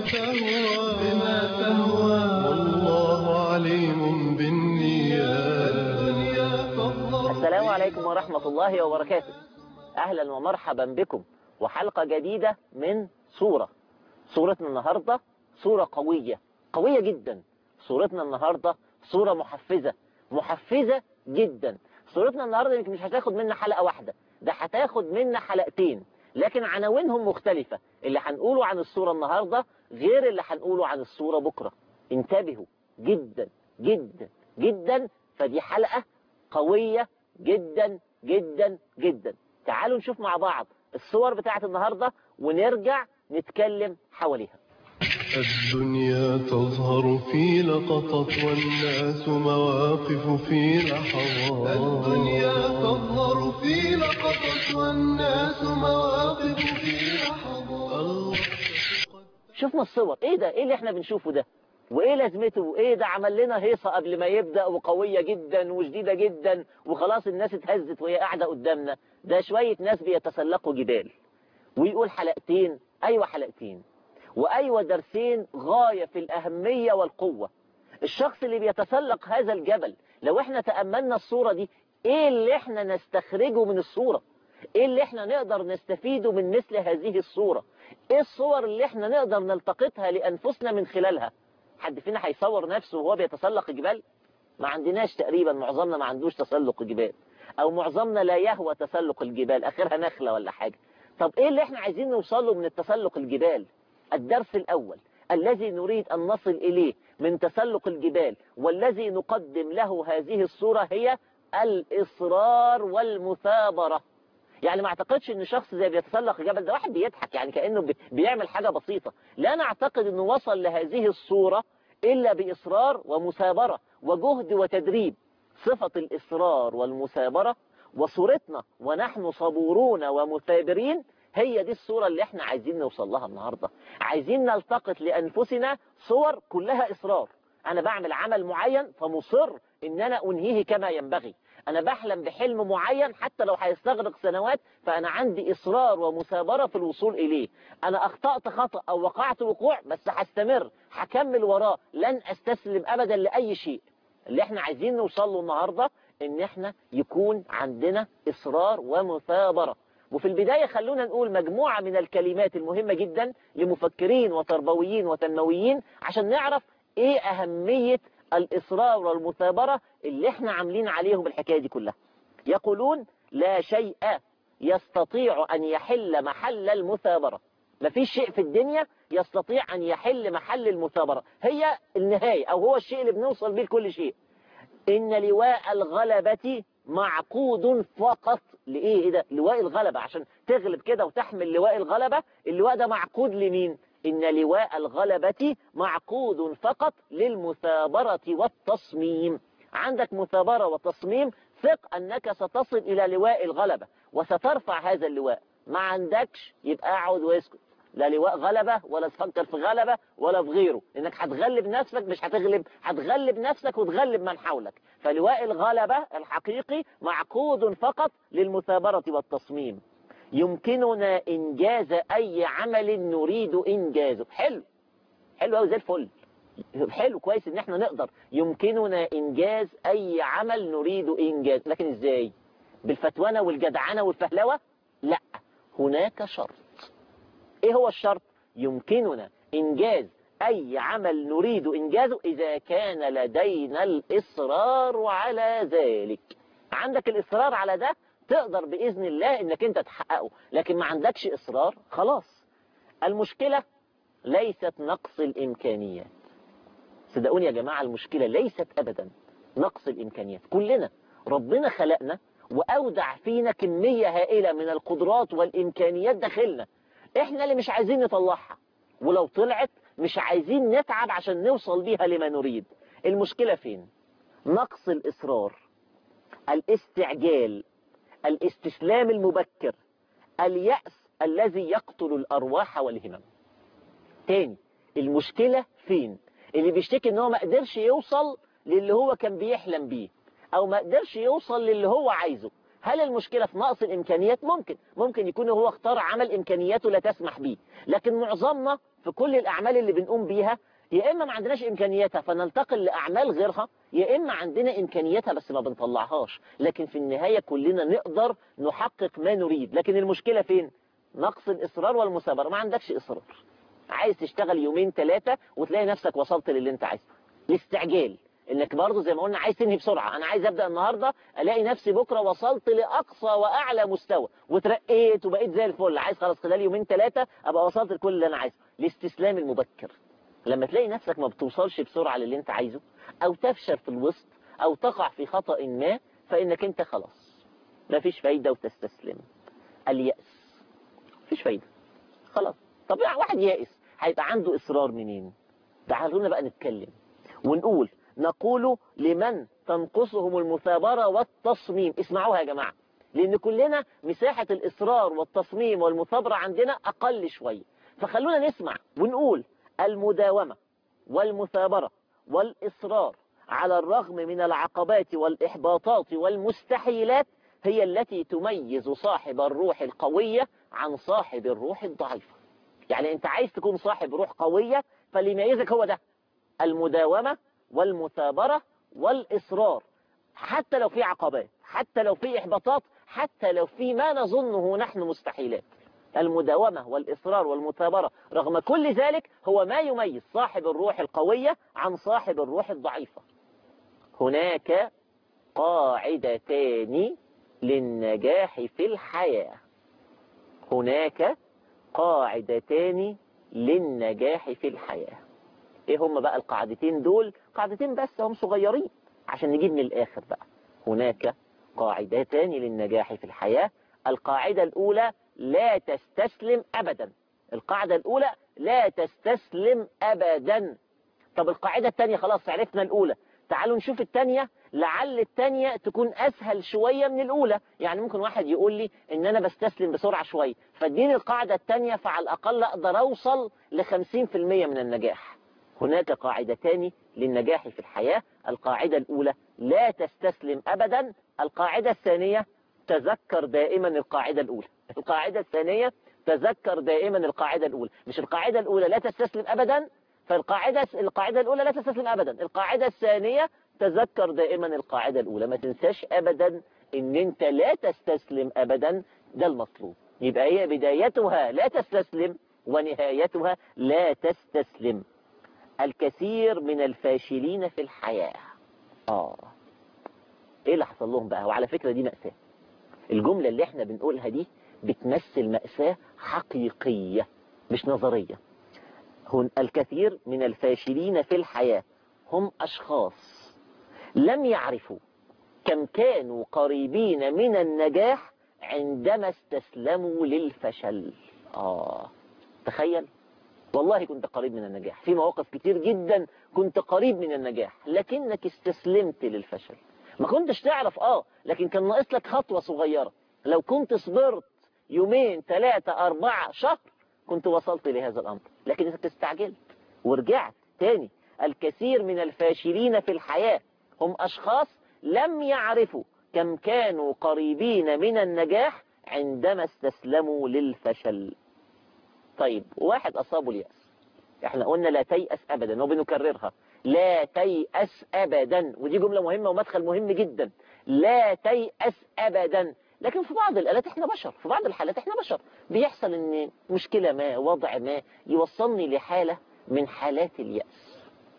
تهوى بما تهوى والله عليم بالنيات الدنيا فالله السلام عليكم ورحمة الله وبركاته أهلا ومرحبا بكم وحلقة جديدة من صورة صورتنا النهاردة صورة قوية قوية جدا صورتنا النهاردة صورة محفزة محفزة جدا صورتنا النهاردة يمكن مش هتاخد منا حلقة واحدة ده هتاخد منا حلقتين لكن عناوينهم مختلفة اللي هنقوله عن الصورة النهاردة غير اللي هنقوله عن الصورة بكرة انتبهوا جدا جدا جدا فدي حلقة قوية جدا جدا جدا تعالوا نشوف مع بعض الصور بتاعت النهاردة ونرجع نتكلم حواليها الدنيا تظهر في لقطة والناس مواقف في لحظات الدنيا تظهر في لقطة والناس مواقف في لحظات شوفنا الصور ايه ده ايه اللي احنا بنشوفه ده وايه لازمته وايه ده عمل لنا هيصة قبل ما يبدأ وقوية جدا وشديدة جدا وخلاص الناس اتهزت وهي قاعدة قدامنا ده شوية ناس بيتسلقوا جبال ويقول حلقتين ايوه حلقتين وايوه درسين غاية في الاهمية والقوة الشخص اللي بيتسلق هذا الجبل لو احنا تأملنا الصورة دي ايه اللي احنا نستخرجه من الصورة ايه اللي احنا نقدر نستفيده من مثل هذه الصورة ايه الصور اللي احنا نقدر نلتقطها لانفسنا من خلالها حد فينا هيصور نفسه وهو بيتسلق جبال ما عندناش تقريبا معظمنا ما عندوش تسلق جبال او معظمنا لا يهوى تسلق الجبال اخرها نخلة ولا حاجة طب ايه اللي احنا عايزين نوصله من التسلق الجبال الدرس الاول الذي نريد ان نصل اليه من تسلق الجبال والذي نقدم له هذه الصورة هي الاصرار والمثابرة يعني ما اعتقدش ان شخص زي بيتسلق الجبل ده واحد بيضحك يعني كأنه بي- بيعمل حاجة بسيطة لا نعتقد انه وصل لهذه الصورة الا باصرار ومثابرة وجهد وتدريب صفة الاصرار والمثابرة وصورتنا ونحن صبورون ومثابرين هي دي الصورة اللي احنا عايزين نوصل لها النهاردة عايزين نلتقط لأنفسنا صور كلها إصرار أنا بعمل عمل معين فمصر إن أنا أنهيه كما ينبغي أنا بحلم بحلم معين حتى لو هيستغرق سنوات فأنا عندي إصرار ومثابرة في الوصول إليه أنا أخطأت خطأ أو وقعت وقوع بس هستمر هكمل وراه لن أستسلم أبدا لأي شيء اللي احنا عايزين نوصل له النهاردة ان احنا يكون عندنا اصرار ومثابرة وفي البداية خلونا نقول مجموعة من الكلمات المهمة جدا لمفكرين وتربويين وتنمويين عشان نعرف ايه اهمية الاصرار والمثابرة اللي احنا عاملين عليهم الحكاية دي كلها يقولون لا شيء يستطيع ان يحل محل المثابرة مفيش شيء في الدنيا يستطيع أن يحل محل المثابرة هي النهاية أو هو الشيء اللي بنوصل بيه لكل شيء إن لواء الغلبة معقود فقط لإيه إيه ده لواء الغلبة عشان تغلب كده وتحمل لواء الغلبة اللواء ده معقود لمين إن لواء الغلبة معقود فقط للمثابرة والتصميم عندك مثابرة وتصميم ثق أنك ستصل إلى لواء الغلبة وسترفع هذا اللواء ما عندكش يبقى اقعد واسكت لا لواء غلبة ولا تفكر في غلبة ولا في غيره انك هتغلب نفسك مش هتغلب هتغلب نفسك وتغلب من حولك فلواء الغلبة الحقيقي معقود فقط للمثابرة والتصميم يمكننا انجاز اي عمل نريد انجازه حلو حلو قوي زي الفل حلو كويس ان احنا نقدر يمكننا انجاز اي عمل نريد انجاز لكن ازاي بالفتوانة والجدعنة والفهلوة لا هناك شرط ايه هو الشرط يمكننا انجاز اي عمل نريد انجازه اذا كان لدينا الاصرار على ذلك عندك الاصرار على ده تقدر باذن الله انك انت تحققه لكن ما عندكش اصرار خلاص المشكلة ليست نقص الامكانيات صدقوني يا جماعة المشكلة ليست ابدا نقص الامكانيات كلنا ربنا خلقنا واودع فينا كمية هائلة من القدرات والامكانيات داخلنا احنا اللي مش عايزين نطلعها ولو طلعت مش عايزين نتعب عشان نوصل بيها لما نريد المشكلة فين نقص الإصرار الاستعجال الاستسلام المبكر اليأس الذي يقتل الأرواح والهمم تاني المشكلة فين اللي بيشتكي ان هو ما قدرش يوصل للي هو كان بيحلم بيه او ما قدرش يوصل للي هو عايزه هل المشكلة في نقص الإمكانيات ممكن ممكن يكون هو اختار عمل إمكانياته لا تسمح به لكن معظمنا في كل الأعمال اللي بنقوم بيها يا إما ما عندناش إمكانياتها فننتقل لأعمال غيرها يا إما عندنا إمكانياتها بس ما بنطلعهاش لكن في النهاية كلنا نقدر نحقق ما نريد لكن المشكلة فين نقص الإصرار والمثابرة ما عندكش إصرار عايز تشتغل يومين ثلاثة وتلاقي نفسك وصلت للي انت عايزه الاستعجال انك برضه زي ما قلنا عايز تنهي بسرعة انا عايز ابدأ النهاردة الاقي نفسي بكرة وصلت لاقصى واعلى مستوى وترقيت وبقيت زي الفل عايز خلاص خلال يومين ثلاثة ابقى وصلت لكل اللي انا عايزه الاستسلام المبكر لما تلاقي نفسك ما بتوصلش بسرعة للي انت عايزه او تفشل في الوسط او تقع في خطأ ما فانك انت خلاص مفيش فايدة وتستسلم اليأس مفيش فايدة خلاص طب واحد يائس هيبقى عنده إصرار منين تعالونا بقى نتكلم ونقول نقول لمن تنقصهم المثابرة والتصميم اسمعوها يا جماعة لأن كلنا مساحة الإصرار والتصميم والمثابرة عندنا أقل شوية فخلونا نسمع ونقول المداومة والمثابرة والإصرار على الرغم من العقبات والإحباطات والمستحيلات هي التي تميز صاحب الروح القوية عن صاحب الروح الضعيفة يعني انت عايز تكون صاحب روح قوية فاللي يميزك هو ده المداومة والمثابرة والإصرار حتى لو في عقبات حتى لو في إحباطات حتى لو في ما نظنه نحن مستحيلات المداومة والإصرار والمثابرة رغم كل ذلك هو ما يميز صاحب الروح القوية عن صاحب الروح الضعيفة هناك قاعدتان للنجاح في الحياة هناك قاعدتان للنجاح في الحياة ايه هم بقى القاعدتين دول قاعدتين بس هم صغيرين عشان نجيب من الاخر بقى هناك قاعدتان للنجاح في الحياة القاعدة الاولى لا تستسلم ابدا القاعدة الاولى لا تستسلم ابدا طب القاعدة الثانية خلاص عرفنا الاولى تعالوا نشوف الثانية لعل الثانية تكون أسهل شوية من الأولى يعني ممكن واحد يقول لي إن أنا بستسلم بسرعة شوية فاديني القاعدة الثانية فعلى الأقل أقدر أوصل لخمسين في المية من النجاح هناك قاعدتان للنجاح في الحياة القاعدة الأولى لا تستسلم أبدا القاعدة الثانية تذكر دائما القاعدة الأولى القاعدة الثانية تذكر دائما القاعدة الأولى مش القاعدة الأولى لا تستسلم أبدا فالقاعدة القاعدة الأولى لا تستسلم أبدا القاعدة الثانية تذكر دائما القاعدة الأولى ما تنساش أبدا ان انت لا تستسلم أبدا ده المطلوب يبقى هي بدايتها لا تستسلم ونهايتها لا تستسلم الكثير من الفاشلين في الحياة آه ايه اللي حصل لهم بقى وعلى فكرة دي مأساة الجملة اللي احنا بنقولها دي بتمثل مأساة حقيقية مش نظرية هن الكثير من الفاشلين في الحياة هم أشخاص لم يعرفوا كم كانوا قريبين من النجاح عندما استسلموا للفشل آه تخيل والله كنت قريب من النجاح في مواقف كتير جدا كنت قريب من النجاح لكنك استسلمت للفشل ما كنتش تعرف اه لكن كان ناقص لك خطوة صغيرة لو كنت صبرت يومين ثلاثة أربعة شهر كنت وصلت لهذا الأمر لكن انت استعجلت ورجعت تاني الكثير من الفاشلين في الحياة هم أشخاص لم يعرفوا كم كانوا قريبين من النجاح عندما استسلموا للفشل طيب واحد أصابه اليأس احنا قلنا لا تيأس أبدا وبنكررها لا تيأس أبدا ودي جملة مهمة ومدخل مهم جدا لا تيأس أبدا لكن في بعض الآلات احنا بشر في بعض الحالات احنا بشر بيحصل ان مشكلة ما وضع ما يوصلني لحالة من حالات اليأس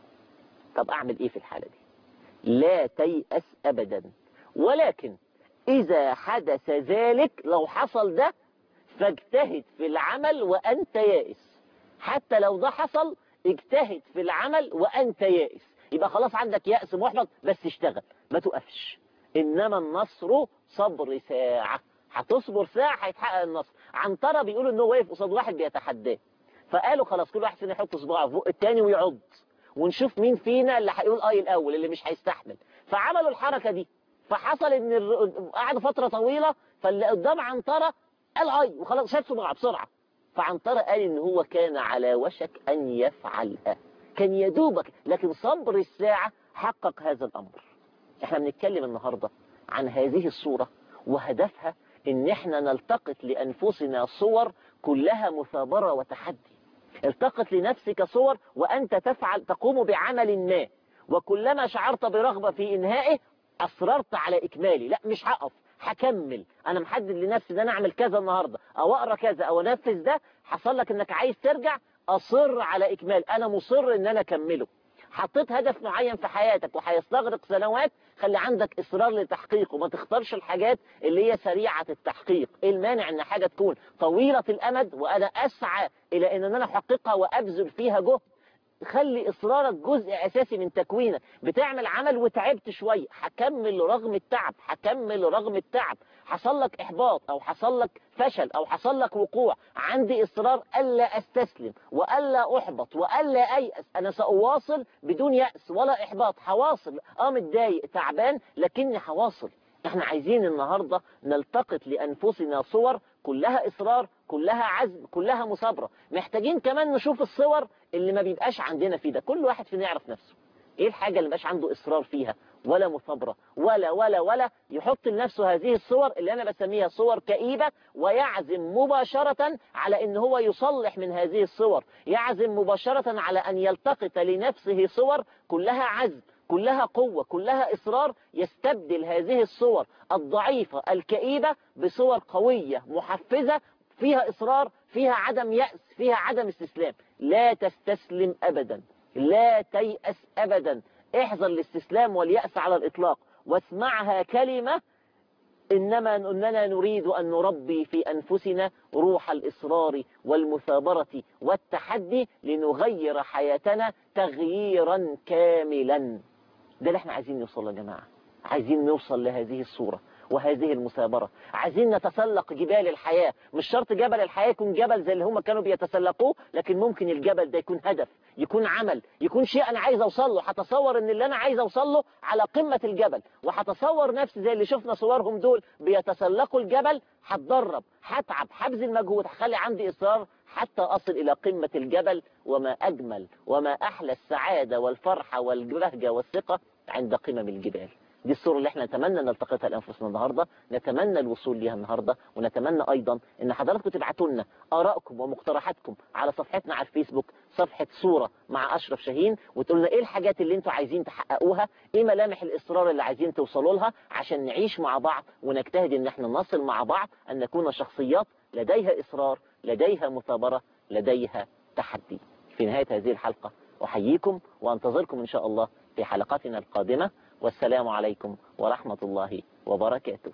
طب اعمل ايه في الحالة دي لا تيأس ابدا ولكن اذا حدث ذلك لو حصل ده فاجتهد في العمل وانت يائس حتى لو ده حصل اجتهد في العمل وانت يائس يبقى خلاص عندك يأس محبط بس اشتغل ما تقفش انما النصر صبر ساعة هتصبر ساعة هيتحقق النصر عنترة بيقولوا ان هو واقف قصاد واحد بيتحداه فقالوا خلاص كل واحد فينا يحط صباعه فوق التاني ويعض ونشوف مين فينا اللي هيقول اي الاول اللي مش هيستحمل فعملوا الحركة دي فحصل ان الر... قعدوا فترة طويلة فاللي قدام عنترة قال اي وخلاص شاد صباعه بسرعة فعنترة قال ان هو كان على وشك ان يفعلها كان يدوبك لكن صبر الساعة حقق هذا الامر احنا بنتكلم النهاردة عن هذه الصورة وهدفها ان احنا نلتقط لانفسنا صور كلها مثابرة وتحدي التقط لنفسك صور وانت تفعل تقوم بعمل ما وكلما شعرت برغبة في انهائه اصررت على اكمالي لا مش هقف هكمل انا محدد لنفسي ان انا اعمل كذا النهاردة او اقرا كذا او انفذ ده حصل لك انك عايز ترجع اصر على اكمال انا مصر ان انا اكمله حطيت هدف معين في حياتك وهيستغرق سنوات خلي عندك اصرار لتحقيقه ما تختارش الحاجات اللي هي سريعة التحقيق ايه المانع ان حاجة تكون طويلة الامد وانا اسعى الى ان انا احققها وابذل فيها جهد خلي اصرارك جزء اساسي من تكوينك بتعمل عمل وتعبت شوية هكمل رغم التعب هكمل رغم التعب حصل لك احباط او حصل لك فشل او حصل لك وقوع عندي اصرار الا استسلم والا احبط والا ايأس انا ساواصل بدون يأس ولا احباط هواصل اه متضايق تعبان لكني هواصل احنا عايزين النهاردة نلتقط لانفسنا صور كلها اصرار كلها عزم كلها مثابرة محتاجين كمان نشوف الصور اللي ما بيبقاش عندنا في ده كل واحد فينا يعرف نفسه ايه الحاجة اللي مبقاش عنده اصرار فيها ولا مثابرة ولا ولا ولا يحط لنفسه هذه الصور اللي انا بسميها صور كئيبة ويعزم مباشرة على ان هو يصلح من هذه الصور يعزم مباشرة على ان يلتقط لنفسه صور كلها عزم كلها قوة كلها إصرار يستبدل هذه الصور الضعيفة الكئيبة بصور قوية محفزة فيها إصرار فيها عدم يأس فيها عدم استسلام لا تستسلم أبدا لا تيأس أبدا احذر الاستسلام واليأس على الإطلاق واسمعها كلمة إنما أننا نريد أن نربي في أنفسنا روح الإصرار والمثابرة والتحدي لنغير حياتنا تغييرا كاملا ده اللي احنا عايزين نوصل له يا جماعة عايزين نوصل لهذه الصورة وهذه المثابرة عايزين نتسلق جبال الحياة مش شرط جبل الحياة يكون جبل زي اللي هم كانوا بيتسلقوه لكن ممكن الجبل ده يكون هدف يكون عمل يكون شيء أنا عايز أوصل له هتصور إن اللي أنا عايز أوصل له على قمة الجبل وهتصور نفسي زي اللي شفنا صورهم دول بيتسلقوا الجبل هتدرب هتعب هبذل مجهود هخلي عندي إصرار حتى أصل إلى قمة الجبل وما أجمل وما أحلى السعادة والفرحة والبهجة والثقة عند قمم الجبال دي الصورة اللي احنا نتمنى نلتقطها لأنفسنا النهاردة نتمنى الوصول ليها النهاردة ونتمنى أيضا ان حضراتكم تبعتوا لنا آرائكم ومقترحاتكم على صفحتنا على الفيسبوك صفحة صورة مع أشرف شاهين وتقول لنا ايه الحاجات اللي انتوا عايزين تحققوها ايه ملامح الإصرار اللي عايزين توصلوا لها عشان نعيش مع بعض ونجتهد ان احنا نصل مع بعض أن نكون شخصيات لديها إصرار لديها مثابرة لديها تحدي في نهاية هذه الحلقة أحييكم وأنتظركم إن شاء الله في حلقاتنا القادمة والسلام عليكم ورحمة الله وبركاته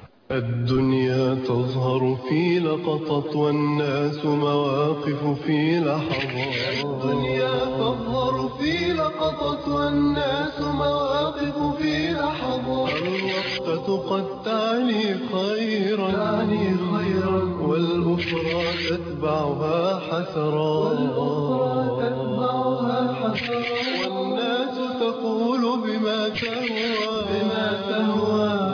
الدنيا تظهر في لقطة والناس مواقف في لحظات الدنيا تظهر في لقطة والناس مواقف في لحظات الوقفة قد تعني خيرا تعني خيرا والأخرى تتبعها حسرات تتبعها حسرات والناس تقول بما تهوى بما تهوى